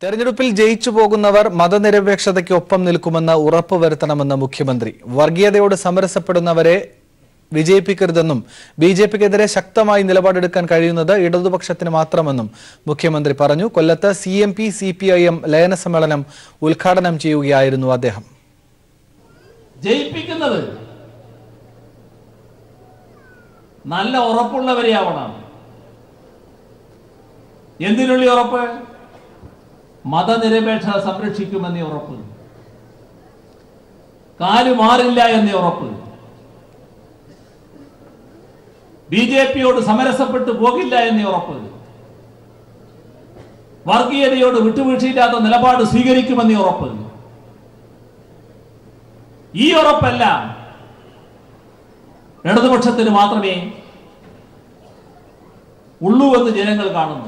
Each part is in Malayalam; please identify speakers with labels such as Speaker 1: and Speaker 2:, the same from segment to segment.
Speaker 1: തെരഞ്ഞെടുപ്പിൽ ജയിച്ചു പോകുന്നവർ മതനിരപേക്ഷതയ്ക്ക് ഒപ്പം നിൽക്കുമെന്ന് ഉറപ്പുവരുത്തണമെന്ന് മുഖ്യമന്ത്രി വർഗീയതയോട് സമരസപ്പെടുന്നവരെ വിജയിപ്പിക്കരുതെന്നും ബി ജെ പിക്കെതിരെ ശക്തമായി നിലപാടെടുക്കാൻ കഴിയുന്നത് ഇടതുപക്ഷത്തിന് മാത്രമെന്നും മുഖ്യമന്ത്രി പറഞ്ഞു കൊല്ലത്ത് C M P C P I M ലയന സമ്മേളനം ഉദ്ഘാടനം ചെയ്യുകയായിരുന്നു അദ്ദേഹം
Speaker 2: ജയിപ്പിക്കുന്നത് നല്ല ഉറപ്പുള്ളവരെ ആവണം എന്തിനുള്ള ഉറപ്പ് മതനിരപേക്ഷത സംരക്ഷിക്കുമെന്ന ഉറപ്പ് കാല് മാറില്ല എന്ന ഉറപ്പ് ബി ജെ പിയോട് സമരസപ്പെട്ടു പോകില്ല എന്ന ഉറപ്പ് വർഗീയതയോട് വിട്ടുവീഴ്ചയില്ലാത്ത നിലപാട് സ്വീകരിക്കുമെന്ന ഉറപ്പ് ഈ ഉറപ്പെല്ലാം ഇടതുപക്ഷത്തിന് മാത്രമേ ഉള്ളൂ എന്ന് ജനങ്ങൾ കാണുന്നു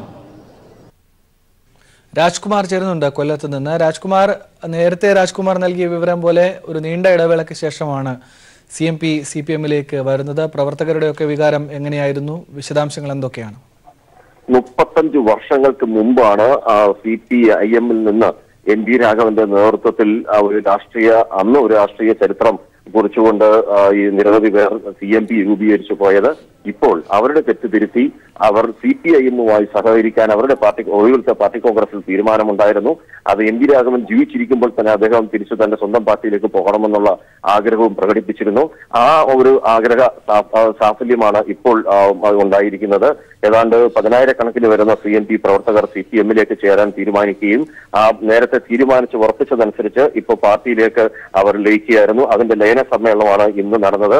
Speaker 1: രാജ്കുമാർ ചേരുന്നുണ്ട് കൊല്ലത്ത് നിന്ന് രാജ്കുമാർ നേരത്തെ രാജ്കുമാർ നൽകിയ വിവരം പോലെ ഒരു നീണ്ട ഇടവേളയ്ക്ക് ശേഷമാണ് C M P C P എമ്മിലേക്ക് വരുന്നത് പ്രവർത്തകരുടെയൊക്കെ വികാരം എങ്ങനെയായിരുന്നു വിശദാംശങ്ങൾ എന്തൊക്കെയാണ്
Speaker 3: മുപ്പത്തഞ്ച് വർഷങ്ങൾക്ക് മുമ്പാണ് സി പി ഐ എമ്മിൽ നിന്ന് എൻ ഡി രാഘവന്റെ നേതൃത്വത്തിൽ ആ, ഒരു രാഷ്ട്രീയ അന്ന് ഒരു രാഷ്ട്രീയ ചരിത്രം കുറിച്ചുകൊണ്ട് ആ, ഈ നിരവധി പേർ സി എം പി രൂപീകരിച്ചു പോയത് ഇപ്പോൾ അവരുടെ തെറ്റ് തിരുത്തി അവർ സി പി ഐ എമ്മുമായി സഹകരിക്കാൻ അവരുടെ പാർട്ടി ഒഴിവിലത്തെ പാർട്ടി കോൺഗ്രസിൽ തീരുമാനമുണ്ടായിരുന്നു അത് എൻ ഡി രാഘവൻ ജീവിച്ചിരിക്കുമ്പോൾ തന്നെ അദ്ദേഹം തിരിച്ചു തന്റെ സ്വന്തം പാർട്ടിയിലേക്ക് പോകണമെന്നുള്ള ആഗ്രഹവും പ്രകടിപ്പിച്ചിരുന്നു ആ ഒരു ആഗ്രഹ സാ- ആ, സാഫല്യമാണ് ഇപ്പോൾ ആ, ഉണ്ടായിരിക്കുന്നത് ഏതാണ്ട് പതിനായിരക്കണക്കിന് വരുന്ന സി എം പി പ്രവർത്തകർ സി പി എമ്മിലേക്ക് ചേരാൻ തീരുമാനിക്കുകയും ആ നേരത്തെ തീരുമാനിച്ച് ഉറപ്പിച്ചതനുസരിച്ച് ഇപ്പോൾ പാർട്ടിയിലേക്ക് അവർ ലയിക്കുകയായിരുന്നു അതിന്റെ ലയന സമ്മേളനമാണ് ഇന്ന് നടന്നത്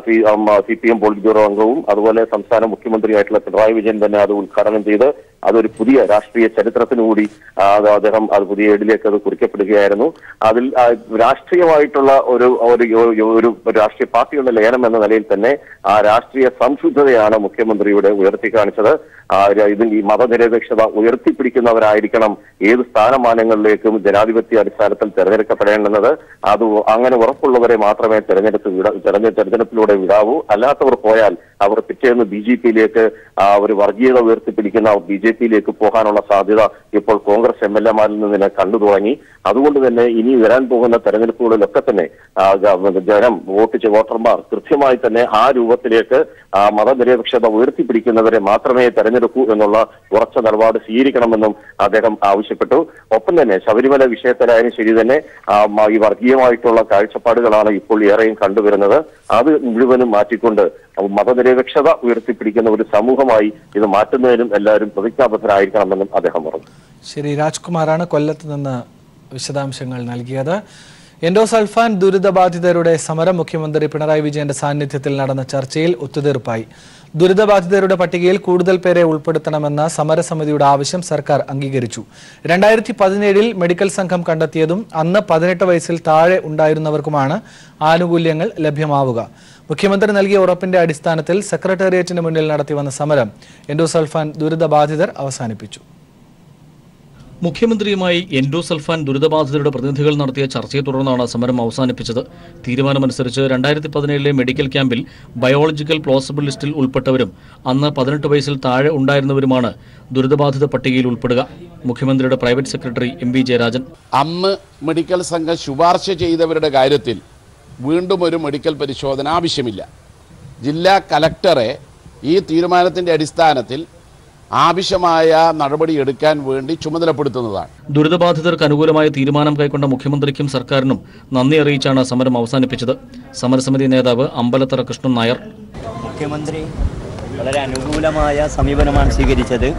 Speaker 3: C P M polit bureau അംഗവും അതുപോലെ സംസ്ഥാന മുഖ്യമന്ത്രിയായിട്ടുള്ള പിണറായി വിജയൻ തന്നെ അത് ഉദ്ഘാടനം ചെയ്ത് അതൊരു പുതിയ രാഷ്ട്രീയ ചരിത്രത്തിനു കൂടി ആ, അത് അദ്ദേഹം അത് പുതിയ ഏടിലേക്ക് അത് കുറിക്കപ്പെടുകയായിരുന്നു അതിൽ ആ, രാഷ്ട്രീയമായിട്ടുള്ള ഒരു ഒരു ഒരു- ഒരു രാഷ്ട്രീയ പാർട്ടിയുടെ ലയനം എന്ന നിലയിൽ തന്നെ ആ രാഷ്ട്രീയ സംശുദ്ധതയാണ് മുഖ്യമന്ത്രിയുടെ ഉയർത്തി കാണിച്ചത് ആ, ര- ഇതിൽ ഈ മതനിരപേക്ഷത ഉയർത്തിപ്പിടിക്കുന്നവരായിരിക്കണം ഏത് സ്ഥാനമാനങ്ങളിലേക്കും ജനാധിപത്യ അടിസ്ഥാനത്തിൽ തെരഞ്ഞെടുക്കപ്പെടേണ്ടുന്നത് അത് അങ്ങനെ ഉറപ്പുള്ളവരെ മാത്രമേ തെരഞ്ഞെടുപ്പ് വിട തെരഞ്ഞെ തെരഞ്ഞെടുപ്പിലൂടെ വിടാവൂ അല്ലാത്തവർ പോയാൽ അവർ പിറ്റേന്ന് ബി ജെ പിയിലേക്ക് ഒരു വർഗീയത ഉയർത്തിപ്പിടിക്കുന്ന ബി ജെ പിയിലേക്ക് പോകാനുള്ള സാധ്യത ഇപ്പോൾ കോൺഗ്രസ് എം എൽ എമാരിൽ നിന്ന് തന്നെ കണ്ടു തുടങ്ങി അതുകൊണ്ട് തന്നെ ഇനി വരാൻ പോകുന്ന തെരഞ്ഞെടുപ്പുകളിലൊക്കെ തന്നെ ആ, ജ- ജനം വോട്ട് ചെയ്ത വോട്ടർമാർ കൃത്യമായി തന്നെ ആ രൂപത്തിലേക്ക് ആ മതനിരപേക്ഷത ഉയർത്തിപ്പിടിക്കുന്നവരെ മാത്രമേ തെരഞ്ഞെടുക്കൂ എന്നുള്ള ഉറച്ച നിലപാട് സ്വീകരിക്കണമെന്നും അദ്ദേഹം ആവശ്യപ്പെട്ടു ഒപ്പം തന്നെ ശബരിമല വിഷയത്തിലായാലും ശരി തന്നെ ആ, മ- ഈ വർഗീയമായിട്ടുള്ള കാഴ്ചപ്പാടുകളാണ് ഇപ്പോൾ ഏറെയും കണ്ടുവരുന്നത് അത് മുഴുവനും മാറ്റിക്കൊണ്ട് മതനിരപേക്ഷത ഉയർത്തിപ്പിടിക്കുന്ന ഒരു സമൂഹമായി ഇത് മാറ്റുന്നതിനും എല്ലാവരും പ്രതിജ്ഞാബദ്ധരായിരിക്കണമെന്നും അദ്ദേഹം പറഞ്ഞു
Speaker 1: ശരി രാജ്കുമാറാണ് കൊല്ലത്ത് നിന്ന് വിശദാംശങ്ങൾ നൽകിയത് എൻഡോസൾഫാൻ ദുരിതബാധിതരുടെ സമരം മുഖ്യമന്ത്രി പിണറായി വിജയന്റെ സാന്നിധ്യത്തിൽ നടന്ന ചർച്ചയിൽ ഒത്തുതീർപ്പായി ദുരിതബാധിതരുടെ പട്ടികയിൽ കൂടുതൽ പേരെ ഉൾപ്പെടുത്തണമെന്ന സമരസമിതിയുടെ ആവശ്യം സർക്കാർ അംഗീകരിച്ചു രണ്ടായിരത്തി പതിനേഴിൽ മെഡിക്കൽ സംഘം കണ്ടെത്തിയതും അന്ന് പതിനെട്ട് വയസ്സിൽ താഴെ ഉണ്ടായിരുന്നവർക്കുമാണ് ആനുകൂല്യങ്ങൾ ലഭ്യമാവുക മുഖ്യമന്ത്രി നൽകിയ ഉറപ്പിന്റെ അടിസ്ഥാനത്തിൽ സെക്രട്ടേറിയറ്റിന് മുന്നിൽ നടത്തിവന്ന സമരം എൻഡോസൾഫാൻ ദുരിതബാധിതർ അവസാനിപ്പിച്ചു
Speaker 4: മുഖ്യമന്ത്രിയുമായി എൻഡോസൾഫാൻ ദുരിതബാധിതരുടെ പ്രതിനിധികൾ നടത്തിയ ചർച്ചയെ തുടർന്നാണ് സമരം അവസാനിപ്പിച്ചത് തീരുമാനമനുസരിച്ച് രണ്ടായിരത്തി പതിനേഴിലെ മെഡിക്കൽ ക്യാമ്പിൽ ബയോളജിക്കൽ പ്ലോസിബിൾ ലിസ്റ്റിൽ ഉൾപ്പെട്ടവരും അന്ന് പതിനെട്ട് വയസ്സിൽ താഴെ ഉണ്ടായിരുന്നവരുമാണ് ദുരിതബാധിത പട്ടികയിൽ ഉൾപ്പെടുക മുഖ്യമന്ത്രിയുടെ private secretary M V Jayarajan
Speaker 5: അന്ന് മെഡിക്കൽ സംഘം ശുപാർശ ചെയ്തവരുടെ കാര്യത്തിൽ വീണ്ടും ഒരു മെഡിക്കൽ പരിശോധന ആവശ്യമില്ല ജില്ലാ കലക്ടറെ ഈ തീരുമാനത്തിൻ്റെ അടിസ്ഥാനത്തിൽ ആവശ്യമായ നടപടി എടുക്കാൻ വേണ്ടി ചുമതലപ്പെടുത്തുന്നതാണ്
Speaker 4: ദുരിതബാധിതർക്ക് അനുകൂലമായ തീരുമാനം കൈക്കൊണ്ട മുഖ്യമന്ത്രിക്കും സർക്കാരിനും നന്ദി അറിയിച്ചാണ് സമരം അവസാനിപ്പിച്ചത് സമരസമിതി നേതാവ് അമ്പലത്തറ കൃഷ്ണൻ നായർ
Speaker 6: മുഖ്യമന്ത്രി വളരെ അനുകൂലമായ സമീപനമാണ് സ്വീകരിച്ചത്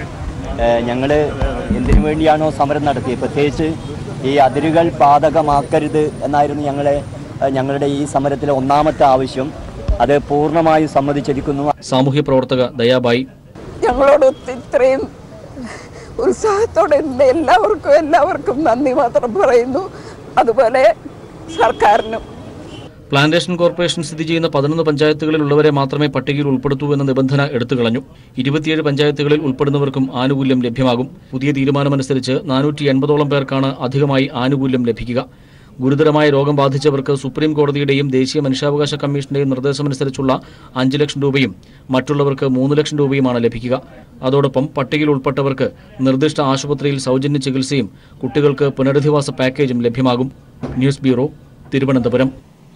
Speaker 6: ഞങ്ങൾ എന്തിനു വേണ്ടിയാണോ സമരം നടത്തിയത് പ്രത്യേകിച്ച് ഈ അതിരുകൾ ബാധകമാക്കരുത് എന്നായിരുന്നു ഞങ്ങളെ ഏഹ്, ഞങ്ങളുടെ ഈ സമരത്തിലെ ഒന്നാമത്തെ ആവശ്യം അത് പൂർണ്ണമായും സമ്മതിച്ചിരിക്കുന്നു
Speaker 4: സാമൂഹ്യ പ്രവർത്തക ദയാബായി
Speaker 7: ഞങ്ങളോട് ഇത്രയും ഉത്സാഹത്തോടെ ഇരുന്ന എല്ലാവർക്കും എല്ലാവർക്കും നന്ദി മാത്രം പറയുന്നു അതുപോലെ സർക്കാരിനും
Speaker 4: പ്ലാന്റേഷൻ കോർപ്പറേഷൻ സ്ഥിതി ചെയ്യുന്ന പതിനൊന്ന് പഞ്ചായത്തുകളിലുള്ളവരെ മാത്രമേ പട്ടികയിൽ ഉൾപ്പെടുത്തൂ എന്ന നിബന്ധന എടുത്തുകളഞ്ഞു ഇരുപത്തിയേഴ് പഞ്ചായത്തുകളിൽ ഉൾപ്പെടുന്നവർക്കും ആനുകൂല്യം ലഭ്യമാകും പുതിയ തീരുമാനമനുസരിച്ച് നാനൂറ്റി എൺപതോളം പേർക്കാണ് അധികമായി ആനുകൂല്യം ലഭിക്കുക ഗുരുതരമായ രോഗം ബാധിച്ചവർക്ക് സുപ്രീം കോടതിയുടെയും ദേശീയ മനുഷ്യാവകാശ കമ്മീഷന്റെയും നിർദ്ദേശമനുസരിച്ചുള്ള അഞ്ച് ലക്ഷം രൂപയും മറ്റുള്ളവർക്ക് മൂന്ന് ലക്ഷം രൂപയുമാണ് ലഭിക്കുക അതോടൊപ്പം പട്ടികയിൽ ഉൾപ്പെട്ടവർക്ക് നിർദ്ദിഷ്ട ആശുപത്രിയിൽ സൗജന്യ ചികിത്സയും കുട്ടികൾക്ക് പുനരധിവാസ പാക്കേജും ലഭ്യമാകും ന്യൂസ് ബ്യൂറോ തിരുവനന്തപുരം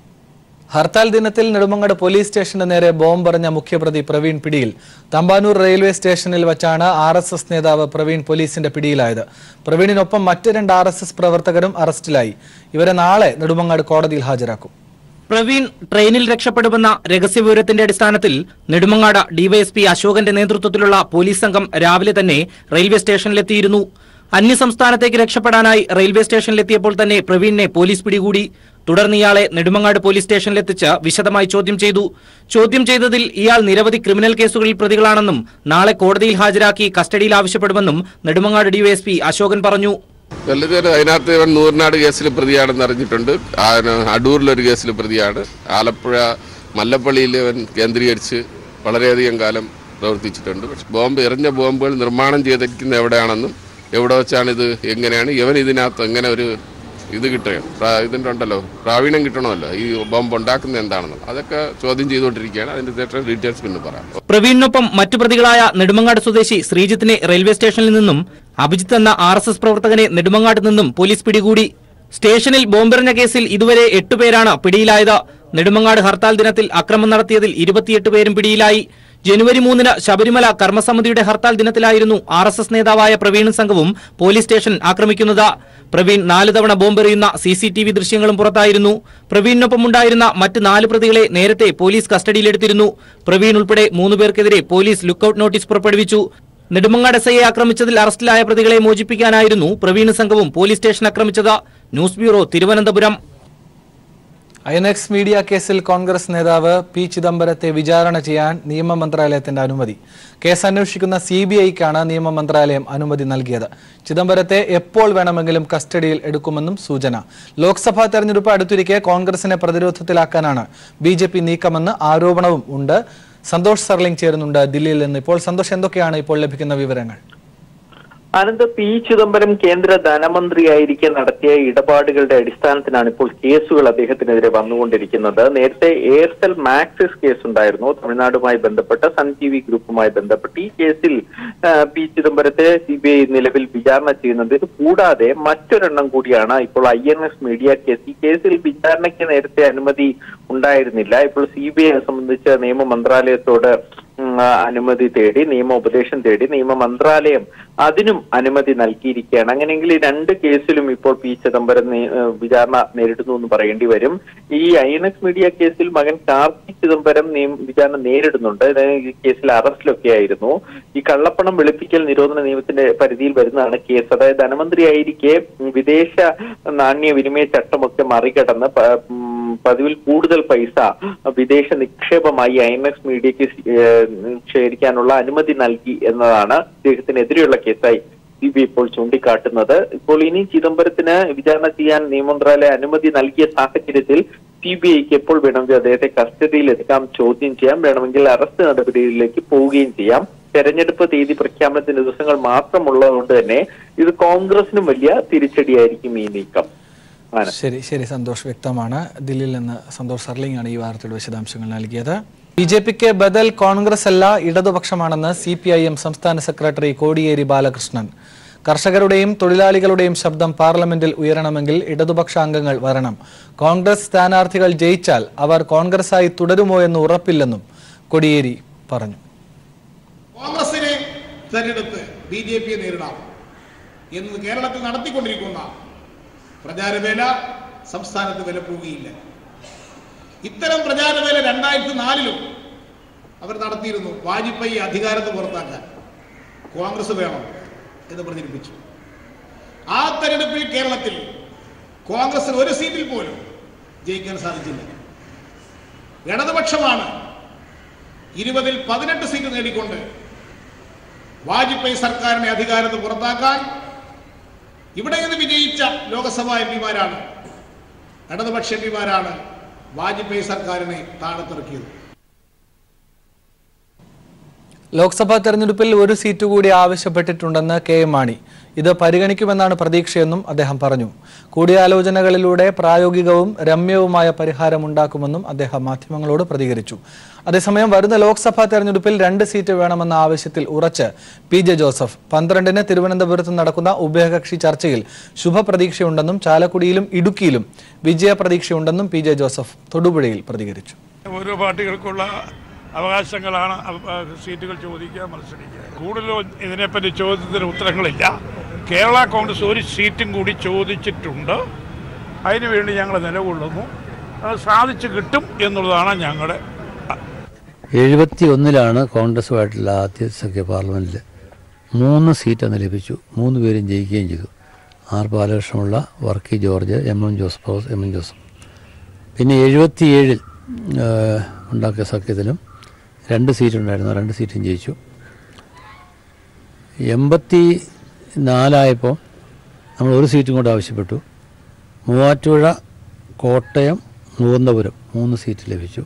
Speaker 1: ഹർത്താൽ ദിനത്തിൽ നെടുമങ്ങാട് പോലീസ് സ്റ്റേഷന് നേരെ ബോംബെറിഞ്ഞ മുഖ്യപ്രതി പ്രവീൺ പിടിയിൽ തമ്പാനൂർ റെയിൽവേ സ്റ്റേഷനിൽ വച്ചാണ് ആർ എസ് എസ് നേതാവ് പ്രവീൺ പോലീസിന്റെ പിടിയിലായത് പ്രവീണിനൊപ്പം മറ്റ് രണ്ട് ആർ എസ് എസ് പ്രവർത്തകരും അറസ്റ്റിലായി ഇവരെ നാളെ നെടുമങ്ങാട് കോടതിയിൽ ഹാജരാക്കും
Speaker 8: പ്രവീൺ ട്രെയിനിൽ രക്ഷപ്പെടുമെന്ന രഹസ്യവിവരത്തിന്റെ അടിസ്ഥാനത്തിൽ നെടുമങ്ങാട് ഡിവൈഎസ്പി അശോകന്റെ നേതൃത്വത്തിലുള്ള പോലീസ് സംഘം രാവിലെ തന്നെ റെയിൽവേ സ്റ്റേഷനിലെത്തിയിരുന്നു അന്യസംസ്ഥാനത്തേക്ക് രക്ഷപ്പെടാനായി റെയിൽവേ സ്റ്റേഷനിലെത്തിയപ്പോൾ തന്നെ പ്രവീണിനെ പോലീസ് പിടികൂടി തുടർന്ന് ഇയാളെ നെടുമങ്ങാട് പോലീസ് സ്റ്റേഷനിലെത്തിച്ച് വിശദമായി ചോദ്യം ചെയ്തു ചോദ്യം ചെയ്തതിൽ ഇയാൾ നിരവധി ക്രിമിനൽ കേസുകളിൽ പ്രതികളാണെന്നും നാളെ കോടതിയിൽ ഹാജരാക്കി കസ്റ്റഡിയിൽ ആവശ്യപ്പെടുമെന്നും നെടുമങ്ങാട് ഡിവൈഎസ്പി അശോകൻ പറഞ്ഞു
Speaker 5: ദളിതർ അതിനകത്ത് ഇവൻ നൂറിനാട് കേസിൽ പ്രതിയാണെന്ന് അറിഞ്ഞിട്ടുണ്ട് ആ, അടൂരിലൊരു കേസിൽ പ്രതിയാണ് ആലപ്പുഴ മല്ലപ്പള്ളിയിൽ ഇവൻ കേന്ദ്രീകരിച്ച് വളരെയധികം കാലം പ്രവർത്തിച്ചിട്ടുണ്ട് പക്ഷെ ബോംബ് എറിഞ്ഞ ബോംബുകൾ നിർമ്മാണം ചെയ്തിരിക്കുന്ന എവിടെയാണെന്നും എവിടെ വെച്ചാണ് ഇത് എങ്ങനെയാണ് ഇവൻ ഇതിനകത്ത് എങ്ങനെ ഒരു ഇത് കിട്ടുകയോ പ്രാ- ഇതിൻ്റെ ഉണ്ടല്ലോ പ്രാവീണ്യം കിട്ടണമല്ലോ ഈ ബോംബ് ഉണ്ടാക്കുന്നത് എന്താണെന്ന് അതൊക്കെ ചോദ്യം ചെയ്തുകൊണ്ടിരിക്കുകയാണ് അതിൻ്റെ തീർച്ചയായും ഡീറ്റെയിൽസ് പിന്നെ പറയാം
Speaker 8: പ്രവീണിനൊപ്പം മറ്റു പ്രതികളായ നെടുമങ്ങാട് സ്വദേശി ശ്രീജിത്തിനെ റെയിൽവേ സ്റ്റേഷനിൽ നിന്നും അഭിജിത്ത് എന്ന ആർ എസ് എസ് പ്രവർത്തകനെ നെടുമങ്ങാട് നിന്നും പോലീസ് പിടികൂടി സ്റ്റേഷനിൽ ബോംബെറിഞ്ഞ കേസിൽ ഇതുവരെ എട്ടുപേരാണ് പിടിയിലായത് നെടുമങ്ങാട് ഹർത്താൽ ദിനത്തിൽ അക്രമം നടത്തിയതിൽ ഇരുപത്തിയെട്ട് പേരും പിടിയിലായി ജനുവരി മൂന്നിന് ശബരിമല കർമ്മസമിതിയുടെ ഹർത്താൽ ദിനത്തിലായിരുന്നു ആർ എസ് എസ് നേതാവായ പ്രവീണും സംഘവും പോലീസ് സ്റ്റേഷൻ ആക്രമിക്കുന്നത് പ്രവീൺ നാല് തവണ ബോംബെറിയുന്ന സി സി ടി വി ദൃശ്യങ്ങളും പുറത്തായിരുന്നു പ്രവീണിനൊപ്പമുണ്ടായിരുന്ന മറ്റ് നാല് പ്രതികളെ നേരത്തെ പോലീസ് കസ്റ്റഡിയിലെടുത്തിരുന്നു പ്രവീൺ ഉൾപ്പെടെ മൂന്ന് പേർക്കെതിരെ പോലീസ് ലുക്കൌട്ട് നോട്ടീസ് പുറപ്പെടുവിച്ചു നെടുമങ്ങാട് എസ് ഐയെ ആക്രമിച്ചതിൽ അറസ്റ്റിലായ പ്രതികളെ മോചിപ്പിക്കാനായിരുന്നു പ്രവീൺ സംഘവും പോലീസ് സ്റ്റേഷൻ ആക്രമിച്ചത് news bureau Thiruvananthapuram
Speaker 1: INX media കേസിൽ കോൺഗ്രസ് നേതാവ് പി ചിദംബരത്തെ വിചാരണ ചെയ്യാൻ നിയമ മന്ത്രാലയത്തിന്റെ അനുമതി കേസ് അന്വേഷിക്കുന്ന സി ബി ഐക്കാണ് നിയമ മന്ത്രാലയം അനുമതി നൽകിയത് ചിദംബരത്തെ എപ്പോൾ വേണമെങ്കിലും കസ്റ്റഡിയിൽ എടുക്കുമെന്നും സൂചന ലോക്സഭാ തെരഞ്ഞെടുപ്പ് അടുത്തിരിക്കെ കോൺഗ്രസിനെ പ്രതിരോധത്തിലാക്കാനാണ് ബി ജെ പി നീക്കമെന്ന് ആരോപണവും ഉണ്ട് സന്തോഷ് സർലിംഗ് ചേരുന്നുണ്ട് ദില്ലിയിൽ നിന്ന് ഇപ്പോൾ സന്തോഷ് എന്തൊക്കെയാണ് ഇപ്പോൾ ലഭിക്കുന്ന വിവരങ്ങൾ
Speaker 9: അനന്ത് പി ചിദംബരം കേന്ദ്ര ധനമന്ത്രിയായിരിക്കെ നടത്തിയ ഇടപാടുകളുടെ അടിസ്ഥാനത്തിലാണ് ഇപ്പോൾ കേസുകൾ അദ്ദേഹത്തിനെതിരെ വന്നുകൊണ്ടിരിക്കുന്നത് നേരത്തെ എയർസെൽ മാക്സിസ് കേസ് ഉണ്ടായിരുന്നു തമിഴ്നാടുമായി ബന്ധപ്പെട്ട സൺ ടി വി ഗ്രൂപ്പുമായി ബന്ധപ്പെട്ട് ഈ കേസിൽ ആ, പി ചിദംബരത്തെ സി ബി ഐ നിലവിൽ വിചാരണ ചെയ്യുന്നത് ഇത് കൂടാതെ മറ്റൊരെണ്ണം കൂടിയാണ് ഇപ്പോൾ I N S media case ഈ കേസിൽ വിചാരണയ്ക്ക് നേരത്തെ അനുമതി ഉണ്ടായിരുന്നില്ല ഇപ്പോൾ സി ബി ഐ സംബന്ധിച്ച് നിയമ മന്ത്രാലയത്തോട് ഉം, ആ, അനുമതി തേടി നിയമ ഉപദേശം തേടി നിയമ മന്ത്രാലയം അതിനും അനുമതി നൽകിയിരിക്കുകയാണ് അങ്ങനെയെങ്കിൽ ഈ രണ്ട് കേസിലും ഇപ്പോൾ പി ചിദംബരം നേ- ഏഹ് വിചാരണ നേരിടുന്നു എന്ന് പറയേണ്ടി വരും ഈ ഐ എൻ എക്സ് മീഡിയ കേസിൽ മകൻ കാർത്തി ചിദംബരം നിയം- വിചാരണ നേരിടുന്നുണ്ട് ഇത് ഈ കേസിൽ അറസ്റ്റിലൊക്കെ ആയിരുന്നു ഈ കള്ളപ്പണം വെളുപ്പിക്കൽ നിരോധന നിയമത്തിന്റെ പരിധിയിൽ വരുന്നതാണ് കേസ് അതായത് ധനമന്ത്രിയായിരിക്കെ വിദേശ നാണ്യ വിനിമയ ചട്ടമൊക്കെ മറികടന്ന് പ- ഉം, പതിവിൽ കൂടുതൽ പൈസ വിദേശ നിക്ഷേപമായി ഐ എൻ എക്സ് മീഡിയക്ക് സി- ഏഹ് ശേഖരിക്കാനുള്ള അനുമതി നൽകി എന്നതാണ് ഇദ്ദേഹത്തിനെതിരെയുള്ള കേസായി സി ബി ഇപ്പോൾ ചൂണ്ടിക്കാട്ടുന്നത് ഇപ്പോൾ ഇനി ചിദംബരത്തിന് വിചാരണ ചെയ്യാൻ നിയമമന്ത്രാലയ അനുമതി നൽകിയ സാഹചര്യത്തിൽ സി ബി ഐക്ക് എപ്പോൾ വേണമെങ്കിൽ അദ്ദേഹത്തെ കസ്റ്റഡിയിൽ എടുക്കാം ചോദ്യം ചെയ്യാം വേണമെങ്കിൽ അറസ്റ്റ് നടപടികളിലേക്ക് പോവുകയും ചെയ്യാം തെരഞ്ഞെടുപ്പ് തീയതി പ്രഖ്യാപനത്തിന് ദിവസങ്ങൾ മാത്രമുള്ളതുകൊണ്ട് തന്നെ ഇത് കോൺഗ്രസിനും വലിയ തിരിച്ചടിയായിരിക്കും ഈ നീക്കം ആണ്
Speaker 1: ശരി ശരി സന്തോഷ് വ്യക്തമാണ് ദില്ലിയിൽ നിന്ന് സന്തോഷ് സർലിംഗ് ആണ് ഈ വാർത്തയുടെ വിശദാംശങ്ങൾ നൽകിയത് ബി ജെ പിക്ക് ബദൽ കോൺഗ്രസ് അല്ല ഇടതുപക്ഷമാണെന്ന് സി പി ഐ എം സംസ്ഥാന സെക്രട്ടറി കോടിയേരി ബാലകൃഷ്ണൻ കർഷകരുടെയും തൊഴിലാളികളുടെയും ശബ്ദം പാർലമെന്റിൽ ഉയരണമെങ്കിൽ ഇടതുപക്ഷ അംഗങ്ങൾ വരണം കോൺഗ്രസ് സ്ഥാനാർത്ഥികൾ ജയിച്ചാൽ അവർ കോൺഗ്രസായി തുടരുമോ എന്ന് ഉറപ്പില്ലെന്നും കോടിയേരി പറഞ്ഞു
Speaker 10: കോൺഗ്രസിനെ തെരഞ്ഞെടുത്ത് ബി ജെ പിയെ നേരിടാം എന്ന് കേരളത്തിൽ നടത്തിക്കൊണ്ടിരിക്കുന്ന പ്രചാരവേല സംസ്ഥാനത്ത് വിലപ്പോവുകയില്ല ഇത്തരം പ്രചാരവേല രണ്ടായിരത്തി നാലിലും അവർ നടത്തിയിരുന്നു വാജ്പേയി അധികാരത്ത് പുറത്താക്കാൻ കോൺഗ്രസ് വേണം എന്ന് പ്രചരിപ്പിച്ചു ആ തെരഞ്ഞെടുപ്പിൽ കേരളത്തിൽ കോൺഗ്രസിന് ഒരു സീറ്റിൽ പോലും ജയിക്കാൻ സാധിച്ചില്ല ഇടതുപക്ഷമാണ് ഇരുപതിൽ പതിനെട്ട് സീറ്റ് നേടിക്കൊണ്ട് വാജ്പേയി സർക്കാരിനെ അധികാരത്ത് പുറത്താക്കാൻ ഇവിടെ നിന്ന് വിജയിച്ച ലോകസഭാ എം പിമാരാണ് ഇടതുപക്ഷ എം പിമാരാണ് വാജ്പേയി സർക്കാരിനെ താഴത്തിറക്കിയത്
Speaker 1: ലോക്സഭാ തെരഞ്ഞെടുപ്പിൽ ഒരു സീറ്റ് കൂടി ആവശ്യപ്പെട്ടിട്ടുണ്ടെന്ന് കെ എം മാണി ഇത് പരിഗണിക്കുമെന്നാണ് പ്രതീക്ഷയെന്നും അദ്ദേഹം പറഞ്ഞു കൂടിയാലോചനകളിലൂടെ പ്രായോഗികവും രമ്യവുമായ പരിഹാരമുണ്ടാക്കുമെന്നും അദ്ദേഹം മാധ്യമങ്ങളോട് പ്രതികരിച്ചു അതേസമയം വരുന്ന ലോക്സഭാ തെരഞ്ഞെടുപ്പിൽ രണ്ട് സീറ്റ് വേണമെന്ന ആവശ്യത്തിൽ ഉറച്ച് പി ജെ ജോസഫ് പന്ത്രണ്ടിന് തിരുവനന്തപുരത്ത് നടക്കുന്ന ഉഭയകക്ഷി ചർച്ചയിൽ ശുഭപ്രതീക്ഷയുണ്ടെന്നും ചാലക്കുടിയിലും ഇടുക്കിയിലും വിജയപ്രതീക്ഷയുണ്ടെന്നും പി ജെ ജോസഫ് തൊടുപുഴയിൽ പ്രതികരിച്ചു
Speaker 11: ഓരോ പാർട്ടികൾക്കുള്ള അവകാശങ്ങളാണ് അവ- ആ, സീറ്റുകൾ ചോദിക്കുക മത്സരിക്കുക കൂടുതലും ഇതിനെപ്പറ്റി ചോദ്യത്തിന് ഉത്തരങ്ങളില്ല കേരള കോൺഗ്രസ് ഒരു സീറ്റും കൂടി ചോദിച്ചിട്ടുണ്ട് അതിനുവേണ്ടി ഞങ്ങൾ നിലകൊള്ളുന്നു അത് സാധിച്ചു കിട്ടും എന്നുള്ളതാണ് ഞങ്ങളുടെ
Speaker 12: എഴുപത്തി ഒന്നിലാണ് കോൺഗ്രസുമായിട്ടുള്ള ആദ്യ സഖ്യ പാർലമെൻറ്റിൽ മൂന്ന് സീറ്റ് അന്ന് ലഭിച്ചു മൂന്ന് പേരും ജയിക്കുകയും ചെയ്തു ആർ ബാലകൃഷ്ണമുള്ള Varkey George M M Joseph house M M Joseph പിന്നെ എഴുപത്തിയേഴിൽ ഉണ്ടാക്കിയ സഖ്യത്തിലും രണ്ട് സീറ്റ് ഉണ്ടായിരുന്നു രണ്ട് സീറ്റും ജയിച്ചു എൺപത്തി നാലായപ്പോൾ നമ്മൾ ഒരു സീറ്റും കൂടെ ആവശ്യപ്പെട്ടു മൂവാറ്റുപുഴ കോട്ടയം മൂവന്തപുരം മൂന്ന് സീറ്റ് ലഭിച്ചു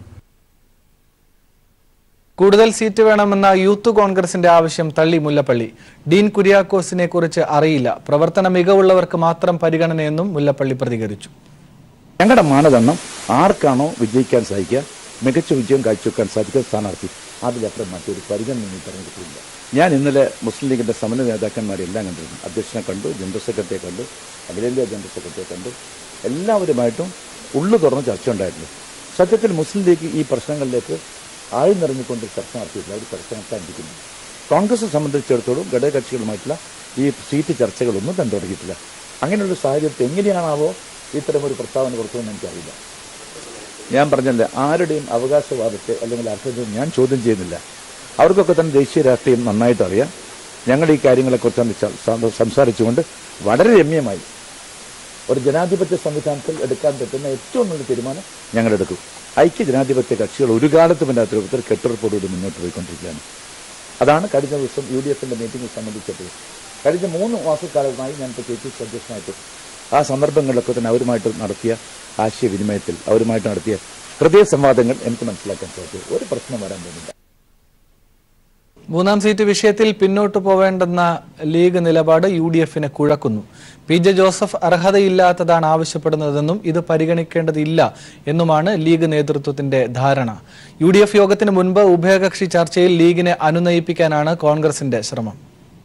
Speaker 1: കൂടുതൽ സീറ്റ് വേണമെന്ന യൂത്ത് കോൺഗ്രസിന്റെ ആവശ്യം തള്ളി മുല്ലപ്പള്ളി ഡീൻ കുര്യാക്കോസിനെ കുറിച്ച് അറിയില്ല പ്രവർത്തന മികവുള്ളവർക്ക് മാത്രം പരിഗണനയെന്നും മുല്ലപ്പള്ളി പ്രതികരിച്ചു
Speaker 13: ഞങ്ങളുടെ മാനദണ്ഡം ആർക്കാണോ വിജയിക്കാൻ സാധിക്കുക മികച്ച വിജയം കാഴ്ചവെക്കാൻ സാധിക്കുന്ന സ്ഥാനാർത്ഥി അതിലപ്പുറം മറ്റൊരു പരിഗണന ഈ തെരഞ്ഞെടുപ്പില്ല ഞാൻ ഇന്നലെ മുസ്ലിം ലീഗിന്റെ സമന്വയ നേതാക്കന്മാരെല്ലാം കണ്ടിരുന്നു അധ്യക്ഷനെ കണ്ടു ജനറൽ സെക്രട്ടറിയെ കണ്ടു അഖിലേന്ത്യാ ജനറൽ സെക്രട്ടറിയെ കണ്ടു എല്ലാവരുമായിട്ടും ഉള്ളു തുറന്ന് ചർച്ച ഉണ്ടായിരുന്നു സത്യത്തിൽ മുസ്ലിം ലീഗ് ഈ പ്രശ്നങ്ങളിലേക്ക് ആഴ്ന്നിറങ്ങിക്കൊണ്ട് ചർച്ച നടത്തിയിട്ടില്ല അവർ ചർച്ച നടത്താനിരിക്കുന്നു കോൺഗ്രസ് സംബന്ധിച്ചിടത്തോളം ഘടകകക്ഷികളുമായിട്ടുള്ള ഈ സീറ്റ് ചർച്ചകളൊന്നും തന്നെ തുടങ്ങിയിട്ടില്ല അങ്ങനെയുള്ള സാഹചര്യത്തിൽ എങ്ങനെയാണാവോ ഇത്തരമൊരു പ്രസ്താവന കൊടുത്തതെന്ന് എനിക്കറിയില്ല ഞാൻ പറഞ്ഞല്ലേ ആരുടെയും അവകാശവാദത്തെ അല്ലെങ്കിൽ അർത്ഥത്തെ ഞാൻ ചോദ്യം ചെയ്യുന്നില്ല അവർക്കൊക്കെ തന്നെ ദേശീയ രാഷ്ട്രീയം നന്നായിട്ട് അറിയാം ഞങ്ങൾ ഈ കാര്യങ്ങളെക്കുറിച്ച് ച- സം- സംസാരിച്ചുകൊണ്ട് വളരെ രമ്യമായി ഒരു ജനാധിപത്യ സംവിധാനത്തിൽ എടുക്കാൻ പറ്റുന്ന ഏറ്റവും നല്ല തീരുമാനം ഞങ്ങൾ എടുക്കും ഐക്യ ജനാധിപത്യ കക്ഷികൾ ഒരു കാലത്തും ഇല്ലാത്ത രൂപത്തിൽ കെട്ടുറപ്പോടുകൂടി മുന്നോട്ട് പോയിക്കൊണ്ടിരിക്കുകയാണ് അതാണ് കഴിഞ്ഞ ദിവസം യു ഡി എഫിന്റെ മീറ്റിംഗ് സംബന്ധിച്ചപ്പോൾ കഴിഞ്ഞ മൂന്ന് മാസക്കാലമായി ഞാൻ ഇപ്പോൾ കെ പി സി അധ്യക്ഷനായിട്ട് ആ സന്ദർഭങ്ങളിലൊക്കെ തന്നെ അവരുമായിട്ട് നടത്തിയ ആശയവിനിമയത്തിൽ അവരുമായിട്ട് നടത്തിയ ഹൃദയ സംവാദങ്ങൾ എനിക്ക് മനസ്സിലാക്കാൻ സാധിച്ചു ഒരു പ്രശ്നം വരാൻ പോകുന്നില്ല
Speaker 1: മൂന്നാം സീറ്റ് വിഷയത്തിൽ പിന്നോട്ട് പോവേണ്ടെന്ന ലീഗ് നിലപാട് യു ഡി എഫിനെ കുഴക്കുന്നു പി ജെ ജോസഫ് അർഹതയില്ലാത്തതാണ് ആവശ്യപ്പെടുന്നതെന്നും ഇത് പരിഗണിക്കേണ്ടതില്ല എന്നുമാണ് ലീഗ് നേതൃത്വത്തിന്റെ ധാരണ യു ഡി എഫ് യോഗത്തിന് മുൻപ് ഉഭയകക്ഷി ചർച്ചയിൽ ലീഗിനെ അനുനയിപ്പിക്കാനാണ് കോൺഗ്രസിന്റെ ശ്രമം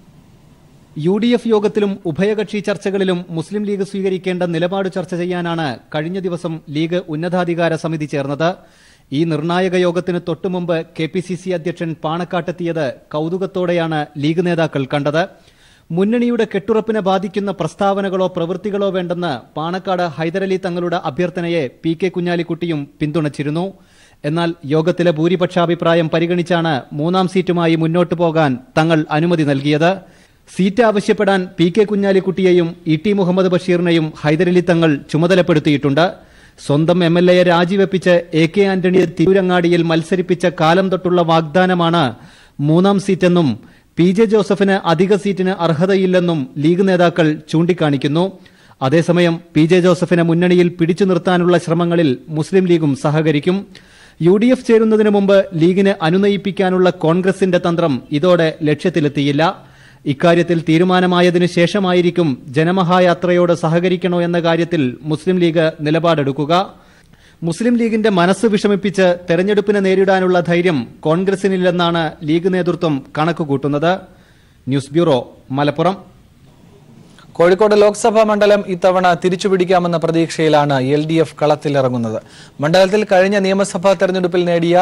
Speaker 8: യു ഡി എഫ് യോഗത്തിലും ഉഭയകക്ഷി ചർച്ചകളിലും മുസ്ലിം ലീഗ് സ്വീകരിക്കേണ്ട നിലപാട് ചർച്ച ചെയ്യാനാണ് കഴിഞ്ഞ ദിവസം ലീഗ് ഉന്നതാധികാര സമിതി ചേർന്നത് ഈ നിർണായക യോഗത്തിന് തൊട്ടുമുമ്പ് കെ പി സി സി അധ്യക്ഷൻ പാണക്കാട്ടെത്തിയത് കൗതുകത്തോടെയാണ് ലീഗ് നേതാക്കൾ കണ്ടത് മുന്നണിയുടെ കെട്ടുറപ്പിനെ ബാധിക്കുന്ന പ്രസ്താവനകളോ പ്രവൃത്തികളോ വേണ്ടെന്ന് പാണക്കാട് ഹൈദരലി തങ്ങളുടെ അഭ്യർത്ഥനയെ പി കെ കുഞ്ഞാലിക്കുട്ടിയും പിന്തുണച്ചിരുന്നു എന്നാൽ യോഗത്തിലെ ഭൂരിപക്ഷാഭിപ്രായം പരിഗണിച്ചാണ് മൂന്നാം സീറ്റുമായി മുന്നോട്ടു പോകാൻ തങ്ങൾ അനുമതി നൽകിയത് സീറ്റ് ആവശ്യപ്പെടാൻ പി കെ കുഞ്ഞാലിക്കുട്ടിയെയും ഇ ടി മുഹമ്മദ് ബഷീറിനെയും ഹൈദരലി തങ്ങൾ ചുമതലപ്പെടുത്തിയിട്ടുണ്ട് സ്വന്തം എം എൽ എയെ രാജിവെപ്പിച്ച് എ കെ ആന്റണിയെ തിരൂരങ്ങാടിയിൽ മത്സരിപ്പിച്ച കാലം തൊട്ടുള്ള വാഗ്ദാനമാണ് മൂന്നാം സീറ്റെന്നും പി ജെ ജോസഫിന് അധിക സീറ്റിന് അർഹതയില്ലെന്നും ലീഗ് നേതാക്കൾ ചൂണ്ടിക്കാണിക്കുന്നു അതേസമയം പി ജെ ജോസഫിനെ മുന്നണിയിൽ പിടിച്ചു നിർത്താനുള്ള ശ്രമങ്ങളിൽ മുസ്ലിം ലീഗും സഹകരിക്കും യു ഡി എഫ് ചേരുന്നതിന് മുമ്പ് ലീഗിനെ അനുനയിപ്പിക്കാനുള്ള കോൺഗ്രസിന്റെ തന്ത്രം ഇതോടെ ലക്ഷ്യത്തിലെത്തിയില്ല ഇക്കാര്യത്തിൽ തീരുമാനമായതിനു ശേഷമായിരിക്കും ജനമഹായാത്രയോട് സഹകരിക്കണോ എന്ന കാര്യത്തിൽ മുസ്ലിം ലീഗ് നിലപാടെടുക്കുക മുസ്ലിം ലീഗിന്റെ മനസ്സ് വിഷമിപ്പിച്ച് തെരഞ്ഞെടുപ്പിനെ നേരിടാനുള്ള ധൈര്യം കോൺഗ്രസിനില്ലെന്നാണ് ലീഗ് നേതൃത്വം കണക്കുകൂട്ടുന്നത് ന്യൂസ് ബ്യൂറോ മലപ്പുറം
Speaker 1: കോഴിക്കോട് ലോക്സഭാ മണ്ഡലം ഇത്തവണ തിരിച്ചുപിടിക്കാമെന്ന പ്രതീക്ഷയിലാണ് എൽ ഡി എഫ് കളത്തിലിറങ്ങുന്നത് മണ്ഡലത്തിൽ കഴിഞ്ഞ നിയമസഭാ തെരഞ്ഞെടുപ്പിൽ നേടിയ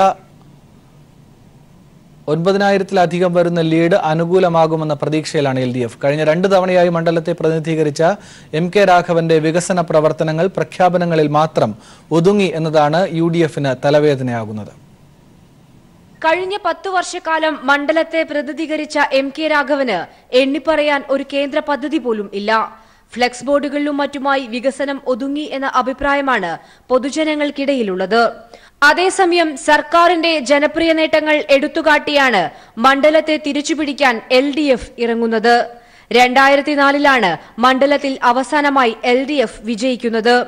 Speaker 1: ഒൻപതിനായിരത്തിലധികം വരുന്ന ലീഡ് അനുകൂലമാകുമെന്ന പ്രതീക്ഷയിലാണ് എൽ ഡി എഫ് കഴിഞ്ഞ രണ്ട് തവണയായി മണ്ഡലത്തെ പ്രതിനിധീകരിച്ച എം കെ രാഘവന്റെ വികസന പ്രവർത്തനങ്ങൾ പ്രഖ്യാപനങ്ങളിൽ മാത്രം ഒതുങ്ങി എന്നതാണ് യു ഡി എഫിന് തലവേദനയാകുന്നത്
Speaker 14: കഴിഞ്ഞ പത്തു വർഷക്കാലം മണ്ഡലത്തെ പ്രതിനിധീകരിച്ച എം കെ രാഘവന് എണ്ണിപ്പറയാൻ ഒരു കേന്ദ്ര പദ്ധതി പോലും ഇല്ല ഫ്ലെക്സ് ബോർഡുകളിലും മറ്റുമായി വികസനം ഒതുങ്ങി എന്ന അഭിപ്രായമാണ് പൊതുജനങ്ങൾക്കിടയിലുള്ളത് അതേസമയം സർക്കാരിന്റെ ജനപ്രിയ നേട്ടങ്ങൾ എടുത്തുകാട്ടിയാണ് മണ്ഡലത്തെ തിരിച്ചുപിടിക്കാൻ എൽ ഡി എഫ് ഇറങ്ങുന്നത് രണ്ടായിരത്തി നാലിലാണ് മണ്ഡലത്തിൽ അവസാനമായി എൽ ഡി എഫ് വിജയിക്കുന്നത്